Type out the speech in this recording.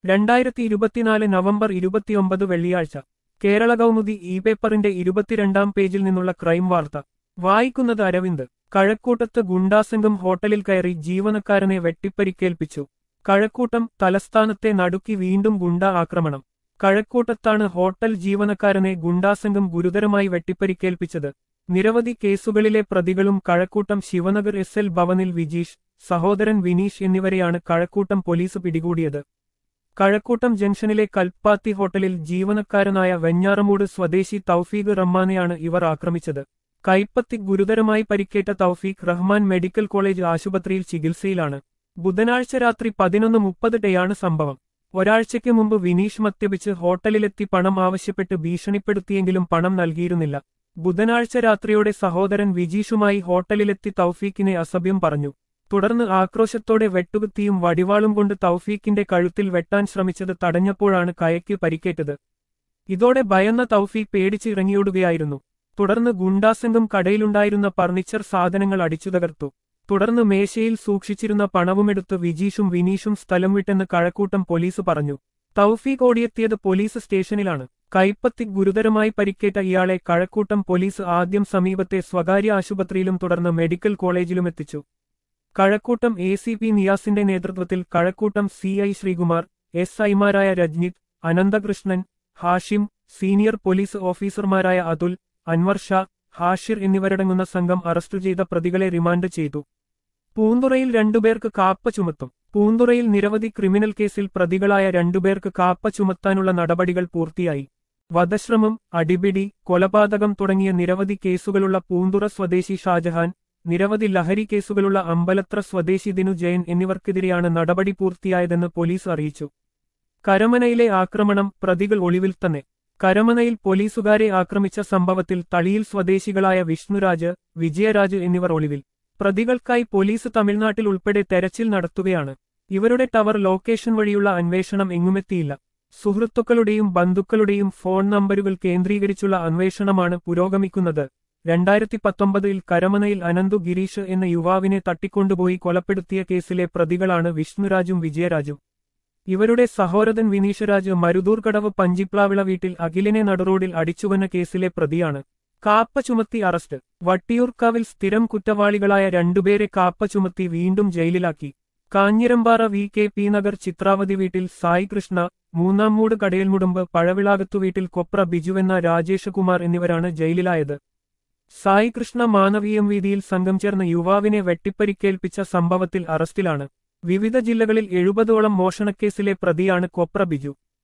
രണ്ടായിരത്തി ഇരുപത്തിനാല് നവംബർ ഇരുപത്തിയൊമ്പത് വെള്ളിയാഴ്ച കേരള കൗമുദി ഇ പേപ്പറിന്റെ ഇരുപത്തിരണ്ടാം പേജിൽ നിന്നുള്ള ക്രൈം വാർത്ത വായിക്കുന്നത് അരവിന്ദ് കഴക്കൂട്ടത്ത് ഗുണ്ടാസംഘം ഹോട്ടലിൽ കയറി ജീവനക്കാരനെ വെട്ടിപ്പരിക്കേൽപ്പിച്ചു കഴക്കൂട്ടം തലസ്ഥാനത്തെ നടുക്കി വീണ്ടും ഗുണ്ടാ ആക്രമണം കഴക്കൂട്ടത്താണ് ഹോട്ടൽ ജീവനക്കാരനെ ഗുണ്ടാസംഘം ഗുരുതരമായി വെട്ടിപ്പരിക്കേൽപ്പിച്ചത് നിരവധി കേസുകളിലെ പ്രതികളും കഴക്കൂട്ടം ശിവനഗർ എസ് എൽ ഭവനിൽ വിജീഷ് സഹോദരൻ വിനീഷ് എന്നിവരെയാണ് കഴക്കൂട്ടം പോലീസ് പിടികൂടിയത് കഴക്കൂട്ടം ജംഗ്ഷനിലെ കൽപ്പാത്തി ഹോട്ടലിൽ ജീവനക്കാരനായ വെഞ്ഞാറമൂട് സ്വദേശി തൗഫീഖ് റഹ്മാനെയാണ് ഇവർ ആക്രമിച്ചത് കൈപ്പത്തി ഗുരുതരമായി പരിക്കേറ്റ തൗഫീഖ് റഹ്മാൻ മെഡിക്കൽ കോളേജ് ആശുപത്രിയിൽ ചികിത്സയിലാണ് ബുധനാഴ്ച രാത്രി പതിനൊന്ന് മുപ്പതിടെയാണ് സംഭവം ഒരാഴ്ചയ്ക്ക് മുമ്പ് വിനീഷ് മദ്യപിച്ച് ഹോട്ടലിലെത്തി പണം ആവശ്യപ്പെട്ട് ഭീഷണിപ്പെടുത്തിയെങ്കിലും പണം നൽകിയിരുന്നില്ല ബുധനാഴ്ച രാത്രിയോടെ സഹോദരൻ വിജീഷുമായി ഹോട്ടലിലെത്തി തൗഫീഖിനെ അസഭ്യം പറഞ്ഞു തുടർന്ന് ആക്രോശത്തോടെ വെട്ടുകുത്തിയും വടിവാളും കൊണ്ട് തൗഫീഖിന്റെ കഴുത്തിൽ വെട്ടാൻ ശ്രമിച്ചത് തടഞ്ഞപ്പോഴാണ് കയയ്ക്ക് പരിക്കേറ്റത് ഇതോടെ ഭയന്ന തൗഫീഖ് പേടിച്ച് ഇറങ്ങിയോടുകയായിരുന്നു തുടർന്ന് ഗുണ്ടാസംഘം കടയിലുണ്ടായിരുന്ന ഫർണിച്ചർ സാധനങ്ങൾ അടിച്ചു തകർത്തു തുടർന്ന് മേശയിൽ സൂക്ഷിച്ചിരുന്ന പണവുമെടുത്ത് വിജീഷും വിനീഷും സ്ഥലം വിട്ടെന്ന് കഴക്കൂട്ടം പോലീസ് പറഞ്ഞു തൗഫീഖ് ഓടിയെത്തിയത് പോലീസ് സ്റ്റേഷനിലാണ് കൈപ്പത്തി ഗുരുതരമായി പരിക്കേറ്റ ഇയാളെ കഴക്കൂട്ടം പോലീസ് ആദ്യം സമീപത്തെ സ്വകാര്യ ആശുപത്രിയിലും തുടർന്ന് മെഡിക്കൽ കോളേജിലും എത്തിച്ചു കഴക്കൂട്ടം എ സി പി നിയാസിന്റെ നേതൃത്വത്തിൽ Kazhakkoottam C I Sreekumar S ഐമാരായ രജ്നിത് അനന്തകൃഷ്ണൻ ഹാഷിം സീനിയർ പോലീസ് ഓഫീസർമാരായ അതുൽ അൻവർ ഷാ ഹാഷിർ എന്നിവരടങ്ങുന്ന സംഘം അറസ്റ്റ് ചെയ്ത പ്രതികളെ റിമാൻഡ് ചെയ്തു പൂന്തുറയിൽ രണ്ടുപേർക്ക് കാപ്പ ചുമത്തും പൂന്തുറയിൽ നിരവധി ക്രിമിനൽ കേസിൽ പ്രതികളായ രണ്ടുപേർക്ക് കാപ്പ ചുമത്താനുള്ള നടപടികൾ പൂർത്തിയായി വധശ്രമം അടിപിടി കൊലപാതകം തുടങ്ങിയ നിരവധി കേസുകളുള്ള പൂന്തുറ സ്വദേശി ഷാജഹാൻ നിരവധി ലഹരി കേസുകളുള്ള അമ്പലത്ര സ്വദേശി ദിനു ജയൻ എന്നിവർക്കെതിരെയാണ് നടപടി പൂർത്തിയായതെന്ന് പോലീസ് അറിയിച്ചു കരമനയിലെ ആക്രമണം പ്രതികൾ ഒളിവിൽ തന്നെ കരമനയിൽ പോലീസുകാരെ ആക്രമിച്ച സംഭവത്തിൽ തളിയിൽ സ്വദേശികളായ വിഷ്ണുരാജ് വിജയരാജ് എന്നിവർ ഒളിവിൽ പ്രതികൾക്കായി പോലീസ് തമിഴ്നാട്ടിൽ ഉൾപ്പെടെ തെരച്ചിൽ നടത്തുകയാണ് ഇവരുടെ ടവർ ലൊക്കേഷൻ വഴിയുള്ള അന്വേഷണം എങ്ങുമെത്തിയില്ല സുഹൃത്തുക്കളുടെയും ബന്ധുക്കളുടെയും ഫോൺ നമ്പരുകൾ കേന്ദ്രീകരിച്ചുള്ള അന്വേഷണമാണ് പുരോഗമിക്കുന്നത് രണ്ടായിരത്തി പത്തൊമ്പതിൽ കരമനയിൽ അനന്തു ഗിരീഷ് എന്ന യുവാവിനെ തട്ടിക്കൊണ്ടുപോയി കൊലപ്പെടുത്തിയ കേസിലെ പ്രതികളാണ് വിഷ്ണുരാജും വിജയരാജും ഇവരുടെ സഹോദരൻ വിനീഷരാജ് മരുതൂർക്കടവ് പഞ്ചിപ്ലാവിള വീട്ടിൽ അഖിലിനെ നടുറോഡിൽ അടിച്ചുവന്ന കേസിലെ പ്രതിയാണ് കാപ്പ ചുമത്തി അറസ്റ്റ് വട്ടിയൂർക്കാവിൽ സ്ഥിരം കുറ്റവാളികളായ രണ്ടുപേരെ കാപ്പ ചുമത്തി വീണ്ടും ജയിലിലാക്കി Kanjirampara V K P Nagar Chithravathi വീട്ടിൽ സായി കൃഷ്ണ മൂന്നാം മൂട് കടയൽമുടമ്പ് പഴവിളാകത്തു വീട്ടിൽ കൊപ്ര ബിജുവെന്ന രാജേഷ് കുമാർ എന്നിവരാണ് ജയിലിലായത് സായി കൃഷ്ണ മാനവീയം വീതിയിൽ സംഘം ചേർന്ന യുവാവിനെ വെട്ടിപ്പരിക്കേൽപ്പിച്ച സംഭവത്തിൽ അറസ്റ്റിലാണ് വിവിധ ജില്ലകളിൽ എഴുപതോളം മോഷണക്കേസിലെ പ്രതിയാണ് കൊപ്ര ബിജു